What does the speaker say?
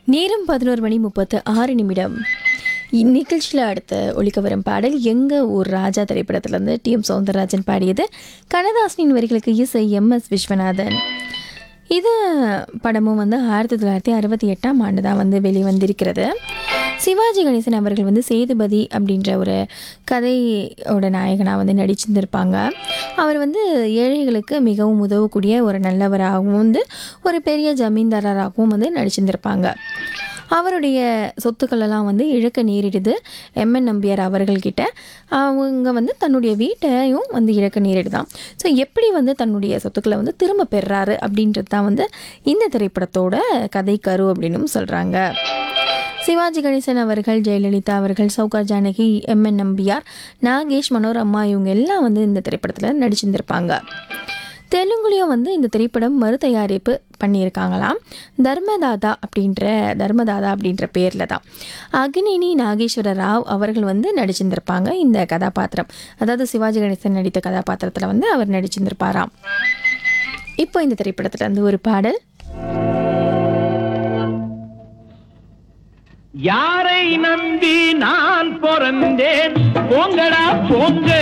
நேரம் பதினோரு மணி முப்பத்து ஆறு நிமிடம் இந்நிகழ்ச்சியில் அடுத்த ஒலிக்க வரும் பாடல் எங்க ஊர் ராஜா திரைப்படத்திலிருந்து டி எம் சௌந்தரராஜன் பாடியது கண்ணதாசனின் வரிகளுக்கு இசை எம் எஸ் விஸ்வநாதன் இது படமும் வந்து ஆயிரத்தி தொள்ளாயிரத்தி அறுபத்தி எட்டாம் ஆண்டு தான் வந்து வெளிவந்திருக்கிறது சிவாஜி கணேசன் அவர்கள் வந்து சேதுபதி அப்படின்ற ஒரு கதையோட நாயகனாக வந்து நடிச்சிருந்திருப்பாங்க அவர் வந்து ஏழைகளுக்கு மிகவும் உதவக்கூடிய ஒரு நல்லவராகவும் வந்து ஒரு பெரிய ஜமீன்தாரராகவும் வந்து நடிச்சிருந்திருப்பாங்க அவருடைய சொத்துக்களெல்லாம் வந்து இழக்க நேரிடுது எம்என் நம்பியார் அவர்கள்கிட்ட அவங்க வந்து தன்னுடைய வீட்டையும் வந்து இழக்க நேரிடுதான் ஸோ எப்படி வந்து தன்னுடைய சொத்துக்களை வந்து திரும்ப பெறாரு அப்படின்றது தான் வந்து இந்த திரைப்படத்தோட கதை கரு அப்படின்னும் சொல்கிறாங்க சிவாஜி கணேசன் அவர்கள் ஜெயலலிதா அவர்கள் சௌகார் ஜானகி எம்என் நம்பியார் நாகேஷ் மனோரம்மா இவங்க எல்லாம் வந்து இந்த திரைப்படத்தில் நடிச்சிருந்திருப்பாங்க தெலுங்குலேயும் வந்து இந்த திரைப்படம் மறு தயாரிப்பு பண்ணியிருக்காங்களாம் தர்மதாதா அப்படின்ற தர்மதாதா அப்படின்ற பேரில் தான் அக்னினி நாகேஸ்வர ராவ் அவர்கள் வந்து நடிச்சிருந்திருப்பாங்க இந்த கதாபாத்திரம் அதாவது சிவாஜி கணேசன் நடித்த கதாபாத்திரத்தில் வந்து அவர் நடிச்சிருந்திருப்பாராம் இப்போ இந்த திரைப்படத்துல இருந்து ஒரு பாடல் யாரை நம்பி நான் பிறந்தேன் போங்கடா போங்க